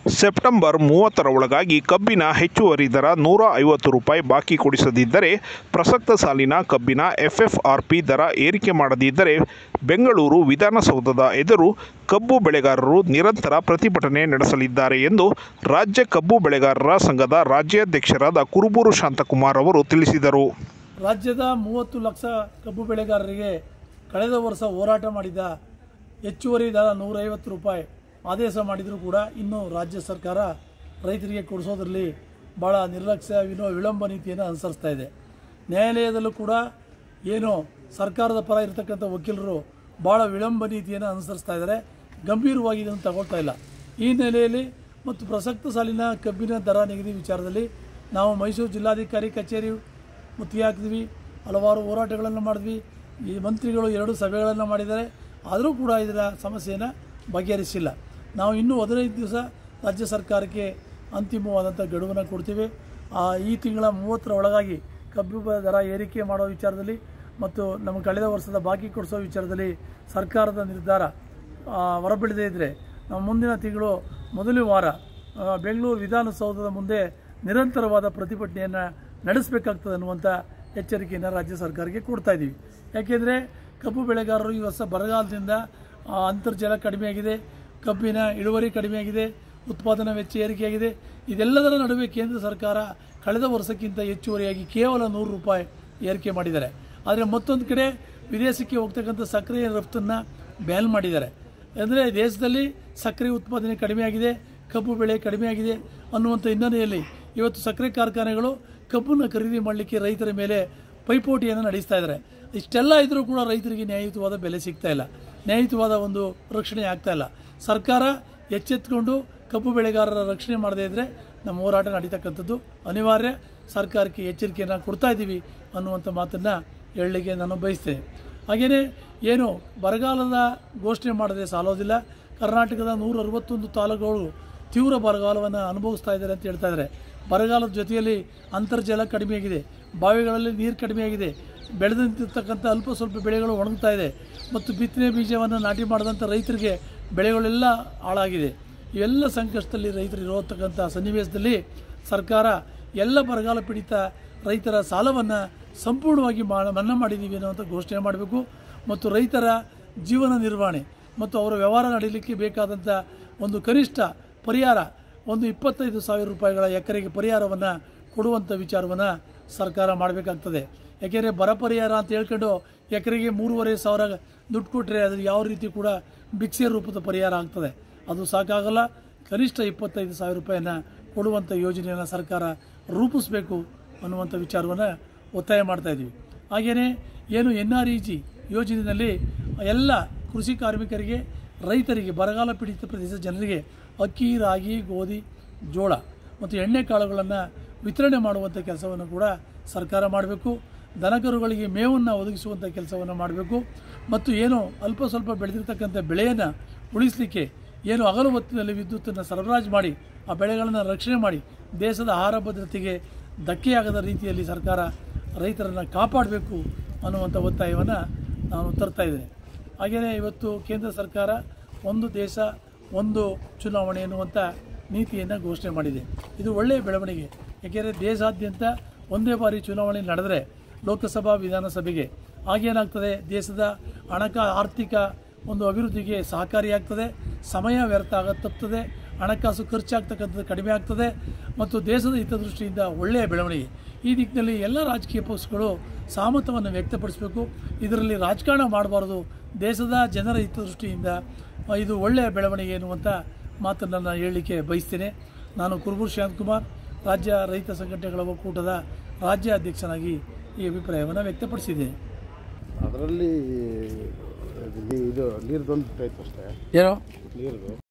September ಮೂವತ್ತರ ಒಳಗಾಗಿ ಕಬ್ಬಿನ ಹೆಚ್ಚುವರಿ ದರ ನೂರ ಐವತ್ತು ರೂಪಾಯಿ ಬಾಕಿ ಕೊಡಿಸದಿದ್ದರೆ ಪ್ರಸಕ್ತ ಸಾಲಿನ ಕಬ್ಬಿನ ಎಫ್ಎಫ್ಆರ್ಪಿ ದರ ಏರಿಕೆ ಮಾಡದಿದ್ದರೆ ಬೆಂಗಳೂರು ವಿಧಾನಸೌಧದ ಎದುರು ಕಬ್ಬು ಬೆಳೆಗಾರರು ನಿರಂತರ ಪ್ರತಿಭಟನೆ ನಡೆಸಲಿದ್ದಾರೆ ಎಂದು ರಾಜ್ಯ ಕಬ್ಬು ಬೆಳೆಗಾರರ ಸಂಘದ ರಾಜ್ಯಾಧ್ಯಕ್ಷರಾದ ಕುರುಬೂರು ಶಾಂತಕುಮಾರ್ ಅವರು ತಿಳಿಸಿದರು ರಾಜ್ಯದ ಮೂವತ್ತು ಲಕ್ಷ ಕಬ್ಬು ಬೆಳೆಗಾರರಿಗೆ ಕಳೆದ ವರ್ಷ ಹೋರಾಟ ಮಾಡಿದ ಹೆಚ್ಚುವರಿ ದರ ನೂರೈವತ್ತು ರೂಪಾಯಿ ಆದೇಶ ಮಾಡಿದರೂ ಕೂಡ ಇನ್ನೂ ರಾಜ್ಯ ಸರ್ಕಾರ ರೈತರಿಗೆ ಕೊಡಿಸೋದ್ರಲ್ಲಿ ಭಾಳ ನಿರ್ಲಕ್ಷ್ಯ ವಿನೋ ವಿಳಂಬ ನೀತಿಯನ್ನು ಅನುಸರಿಸ್ತಾ ಇದೆ ನ್ಯಾಯಾಲಯದಲ್ಲೂ ಕೂಡ ಏನು ಸರ್ಕಾರದ ಪರ ಇರತಕ್ಕಂಥ ವಕೀಲರು ಭಾಳ ವಿಳಂಬ ನೀತಿಯನ್ನು ಅನುಸರಿಸ್ತಾ ಇದ್ದಾರೆ ಗಂಭೀರವಾಗಿ ಇದನ್ನು ತಗೊಳ್ತಾ ಇಲ್ಲ ಈ ನೆಲೆಯಲ್ಲಿ ಮತ್ತು ಪ್ರಸಕ್ತ ಸಾಲಿನ ಕಬ್ಬಿನ ದರ ನಿಗದಿ ವಿಚಾರದಲ್ಲಿ ನಾವು ಮೈಸೂರು ಜಿಲ್ಲಾಧಿಕಾರಿ ಕಚೇರಿ ಮುತ್ತಿಗೆ ಹಾಕಿದ್ವಿ ಹಲವಾರು ಹೋರಾಟಗಳನ್ನು ಮಾಡಿದ್ವಿ ಈ ಮಂತ್ರಿಗಳು ಎರಡು ಸಭೆಗಳನ್ನು ಮಾಡಿದ್ದಾರೆ ಆದರೂ ಕೂಡ ಇದರ ಸಮಸ್ಯೆಯನ್ನು ಬಗೆಹರಿಸಿಲ್ಲ ನಾವು ಇನ್ನೂ ಹದಿನೈದು ದಿವಸ ರಾಜ್ಯ ಸರ್ಕಾರಕ್ಕೆ ಅಂತಿಮವಾದಂಥ ಗಡುವನ್ನು ಕೊಡ್ತೀವಿ ಆ, ಈ ತಿಂಗಳ ಮೂವತ್ತರ ಒಳಗಾಗಿ ಕಬ್ಬು ಬ- ದರ ಏರಿಕೆ ಮಾಡೋ ವಿಚಾರದಲ್ಲಿ ಮತ್ತು ನಮ್ಮ ಕಳೆದ ವರ್ಷದ ಬಾಕಿ ಕೊಡಿಸೋ ವಿಚಾರದಲ್ಲಿ ಸರ್ಕಾರದ ನಿರ್ಧಾರ ಆ, ಹೊರಬೀಳದೇ ಇದ್ದರೆ ನಾವು ಮುಂದಿನ ತಿಂಗಳು ಮೊದಲ ವಾರ ಆ, ಬೆಂಗಳೂರು ವಿಧಾನಸೌಧದ ಮುಂದೆ ನಿರಂತರವಾದ ಪ್ರತಿಭಟನೆಯನ್ನು ನಡೆಸಬೇಕಾಗ್ತದೆ ಅನ್ನುವಂಥ ಎಚ್ಚರಿಕೆಯನ್ನು ರಾಜ್ಯ ಸರ್ಕಾರಕ್ಕೆ ಕೊಡ್ತಾ ಇದ್ದೀವಿ ಯಾಕೆಂದರೆ ಕಬ್ಬು ಬೆಳೆಗಾರರು ಈ ವರ್ಷ ಬರಗಾಲದಿಂದ ಆ, ಅಂತರ್ಜಲ ಕಡಿಮೆಯಾಗಿದೆ ಕಬ್ಬಿನ ಇಳುವರಿ ಕಡಿಮೆಯಾಗಿದೆ ಉತ್ಪಾದನಾ ವೆಚ್ಚ ಏರಿಕೆಯಾಗಿದೆ ಇದೆಲ್ಲದರ ನಡುವೆ ಕೇಂದ್ರ ಸರ್ಕಾರ ಕಳೆದ ವರ್ಷಕ್ಕಿಂತ ಹೆಚ್ಚುವರಿಯಾಗಿ ಕೇವಲ ನೂರು ರೂಪಾಯಿ ಏರಿಕೆ ಮಾಡಿದ್ದಾರೆ ಆದರೆ ಮತ್ತೊಂದು ಕಡೆ ವಿದೇಶಕ್ಕೆ ಹೋಗ್ತಕ್ಕಂಥ ಸಕ್ಕರೆಯ ರಫ್ತನ್ನು ಬ್ಯಾನ್ ಮಾಡಿದ್ದಾರೆ ಅಂದರೆ ದೇಶದಲ್ಲಿ ಸಕ್ಕರೆ ಉತ್ಪಾದನೆ ಕಡಿಮೆಯಾಗಿದೆ ಕಬ್ಬು ಬೆಳೆ ಕಡಿಮೆಯಾಗಿದೆ ಅನ್ನುವಂಥ ಹಿನ್ನೆಲೆಯಲ್ಲಿ ಇವತ್ತು ಸಕ್ಕರೆ ಕಾರ್ಖಾನೆಗಳು ಕಬ್ಬನ್ನು ಖರೀದಿ ಮಾಡಲಿಕ್ಕೆ ರೈತರ ಮೇಲೆ ಪೈಪೋಟಿಯನ್ನು ನಡೆಸ್ತಾ ಇದ್ದಾರೆ ಇಷ್ಟೆಲ್ಲ ಇದ್ದರೂ ಕೂಡ ರೈತರಿಗೆ ನ್ಯಾಯಯುತವಾದ ಬೆಲೆ ಸಿಗ್ತಾ ಇಲ್ಲ ನ್ಯಾಯಯುತವಾದ ಒಂದು ರಕ್ಷಣೆ ಆಗ್ತಾ ಇಲ್ಲ ಸರ್ಕಾರ ಎಚ್ಚೆತ್ತುಕೊಂಡು ಕಬ್ಬು ಬೆಳೆಗಾರರ ರಕ್ಷಣೆ ಮಾಡದೇ ಇದ್ದರೆ ನಮ್ಮ ಹೋರಾಟ ನಡೀತಕ್ಕಂಥದ್ದು ಅನಿವಾರ್ಯ ಸರ್ಕಾರಕ್ಕೆ ಎಚ್ಚರಿಕೆಯನ್ನು ಕೊಡ್ತಾ ಇದ್ದೀವಿ ಅನ್ನುವಂಥ ಮಾತನ್ನು ಹೇಳಲಿಕ್ಕೆ ನಾನು ಬಯಸ್ತೇನೆ ಹಾಗೆಯೇ ಏನು ಬರಗಾಲದ ಘೋಷಣೆ ಮಾಡದೆ ಸಾಲೋದಿಲ್ಲ ಕರ್ನಾಟಕದ ನೂರ ಅರವತ್ತೊಂದು ತಾಲೂಕುಗಳು ತೀವ್ರ ಬರಗಾಲವನ್ನು ಅನುಭವಿಸ್ತಾ ಇದ್ದಾರೆ ಅಂತ ಹೇಳ್ತಾ ಇದ್ದಾರೆ ಬರಗಾಲದ ಜೊತೆಯಲ್ಲಿ ಅಂತರ್ಜಲ ಕಡಿಮೆಯಾಗಿದೆ ಬಾವಿಗಳಲ್ಲಿ ನೀರು ಕಡಿಮೆಯಾಗಿದೆ ಬೆಳೆದಂತಿರ್ತಕ್ಕಂಥ ಅಲ್ಪ ಸ್ವಲ್ಪ ಬೆಳೆಗಳು ಒಣಗ್ತಾ ಇದೆ ಮತ್ತು ಬಿತ್ತನೆ ಬೀಜವನ್ನು ನಾಟಿ ಮಾಡಿದಂಥ ರೈತರಿಗೆ ಬೆಳೆಗಳೆಲ್ಲ ಹಾಳಾಗಿದೆ ಇವೆಲ್ಲ ಸಂಕಷ್ಟದಲ್ಲಿ ರೈತರು ಇರತಕ್ಕಂಥ ಸನ್ನಿವೇಶದಲ್ಲಿ ಸರ್ಕಾರ ಎಲ್ಲ ಬರಗಾಲ ಪೀಡಿತ ರೈತರ ಸಾಲವನ್ನು ಸಂಪೂರ್ಣವಾಗಿ ಮಾ- ಮನ್ನಾ ಮಾಡಿದ್ದೀವಿ ಅನ್ನುವಂಥ ಘೋಷಣೆ ಮಾಡಬೇಕು ಮತ್ತು ರೈತರ ಜೀವನ ನಿರ್ವಹಣೆ ಮತ್ತು ಅವರ ವ್ಯವಹಾರ ನಡೀಲಿಕ್ಕೆ ಬೇಕಾದಂಥ ಒಂದು ಕನಿಷ್ಠ ಪರಿಹಾರ ಒಂದು ಇಪ್ಪತ್ತೈದು ಸಾವಿರ ರೂಪಾಯಿಗಳ ಎಕರೆಗೆ ಪರಿಹಾರವನ್ನು ಕೊಡುವಂಥ ವಿಚಾರವನ್ನು ಸರ್ಕಾರ ಮಾಡಬೇಕಾಗ್ತದೆ ಯಾಕೆಂದರೆ ಬರ ಪರಿಹಾರ ಅಂತ ಹೇಳ್ಕೊಂಡು ಎಕರೆಗೆ ಮೂರುವರೆ ಸಾವಿರ ದುಡ್ಡು ಕೊಟ್ಟರೆ ಅದು ಯಾವ ರೀತಿ ಕೂಡ ಭಿಕ್ಷೆ ರೂಪದ ಪರಿಹಾರ ಆಗ್ತದೆ ಅದು ಸಾಕಾಗಲ್ಲ ಕನಿಷ್ಠ ಇಪ್ಪತ್ತೈದು ಸಾವಿರ ರೂಪಾಯಿಯನ್ನು ಕೊಡುವಂಥ ಯೋಜನೆಯನ್ನು ಸರ್ಕಾರ ರೂಪಿಸಬೇಕು ಅನ್ನುವಂಥ ವಿಚಾರವನ್ನು ಒತ್ತಾಯ ಮಾಡ್ತಾ ಇದ್ದೀವಿ ಹಾಗೆಯೇ ಏನು ಎನ್ ಆರ್ ಇ ಜಿ ಯೋಜನೆಯಲ್ಲಿ ಎಲ್ಲ ಕೃಷಿ ಕಾರ್ಮಿಕರಿಗೆ ರೈತರಿಗೆ ಬರಗಾಲ ಪೀಡಿತ ಪ್ರದೇಶದ ಜನರಿಗೆ ಅಕ್ಕಿ ರಾಗಿ ಗೋಧಿ ಜೋಳ ಮತ್ತು ಎಣ್ಣೆ ಕಾಳುಗಳನ್ನು ವಿತರಣೆ ಮಾಡುವಂಥ ಕೆಲಸವನ್ನು ಕೂಡ ಸರ್ಕಾರ ಮಾಡಬೇಕು ದನಕರುಗಳಿಗೆ ಮೇವನ್ನು ಒದಗಿಸುವಂಥ ಕೆಲಸವನ್ನು ಮಾಡಬೇಕು ಮತ್ತು ಏನು ಅಲ್ಪ ಸ್ವಲ್ಪ ಬೆಳೆದಿರ್ತಕ್ಕಂಥ ಬೆಳೆಯನ್ನು ಉಳಿಸಲಿಕ್ಕೆ ಏನು ಹಗಲು ಹೊತ್ತಿನಲ್ಲಿ ವಿದ್ಯುತ್ತನ್ನು ಸರಬರಾಜು ಮಾಡಿ ಆ ಬೆಳೆಗಳನ್ನು ರಕ್ಷಣೆ ಮಾಡಿ ದೇಶದ ಆಹಾರ ಭದ್ರತೆಗೆ ಧಕ್ಕೆಯಾಗದ ರೀತಿಯಲ್ಲಿ ಸರ್ಕಾರ ರೈತರನ್ನು ಕಾಪಾಡಬೇಕು ಅನ್ನುವಂಥ ಒತ್ತಾಯವನ್ನು ನಾನು ತರ್ತಾ ಇದ್ದೇನೆ ಹಾಗೆಯೇ ಇವತ್ತು ಕೇಂದ್ರ ಸರ್ಕಾರ ಒಂದು ದೇಶ ಒಂದು ಚುನಾವಣೆ ಎನ್ನುವಂಥ ನೀತಿಯನ್ನು ಘೋಷಣೆ ಮಾಡಿದೆ ಇದು ಒಳ್ಳೆಯ ಬೆಳವಣಿಗೆ ಏಕೆಂದರೆ ದೇಶಾದ್ಯಂತ ಒಂದೇ ಬಾರಿ ಚುನಾವಣೆ ನಡೆದರೆ ಲೋಕಸಭಾ ವಿಧಾನಸಭೆಗೆ ಆಗೇನಾಗ್ತದೆ ದೇಶದ ಹಣಕ ಆರ್ಥಿಕ ಒಂದು ಅಭಿವೃದ್ಧಿಗೆ ಸಹಕಾರಿಯಾಗ್ತದೆ ಸಮಯ ವ್ಯರ್ಥ ಆಗ ತಪ್ತದೆ ಹಣಕಾಸು ಖರ್ಚಾಗ್ತಕ್ಕಂಥದ್ದು ಕಡಿಮೆ ಆಗ್ತದೆ ಮತ್ತು ದೇಶದ ಹಿತದೃಷ್ಟಿಯಿಂದ ಒಳ್ಳೆಯ ಬೆಳವಣಿಗೆ ಈ ದಿಕ್ಕಿನಲ್ಲಿ ಎಲ್ಲ ರಾಜಕೀಯ ಪಕ್ಷಗಳು ಸಹಮತವನ್ನು ವ್ಯಕ್ತಪಡಿಸಬೇಕು ಇದರಲ್ಲಿ ರಾಜಕಾರಣ ಮಾಡಬಾರ್ದು ದೇಶದ ಜನರ ಹಿತದೃಷ್ಟಿಯಿಂದ ಆ, ಇದು ಒಳ್ಳೆಯ ಬೆಳವಣಿಗೆ ಎನ್ನುವಂಥ ಮಾತನ್ನು ನಾನು ಹೇಳಲಿಕ್ಕೆ ಬಯಸ್ತೇನೆ ನಾನು ಕುರುಬೂರು ಶಾಂತಕುಮಾರ್ ರಾಜ್ಯ ರೈತ ಸಂಘಟನೆಗಳ ಒಕ್ಕೂಟದ ರಾಜ್ಯ ಅಧ್ಯಕ್ಷನಾಗಿ ಈ ಅಭಿಪ್ರಾಯವನ್ನು ವ್ಯಕ್ತಪಡಿಸಿದ್ದೇನೆ ಅದರಲ್ಲಿ ಇದು ನೀರ್ದೊಂದು ಆಯ್ತು ಅಷ್ಟೇ ಏನೋ ನೀರ್ದು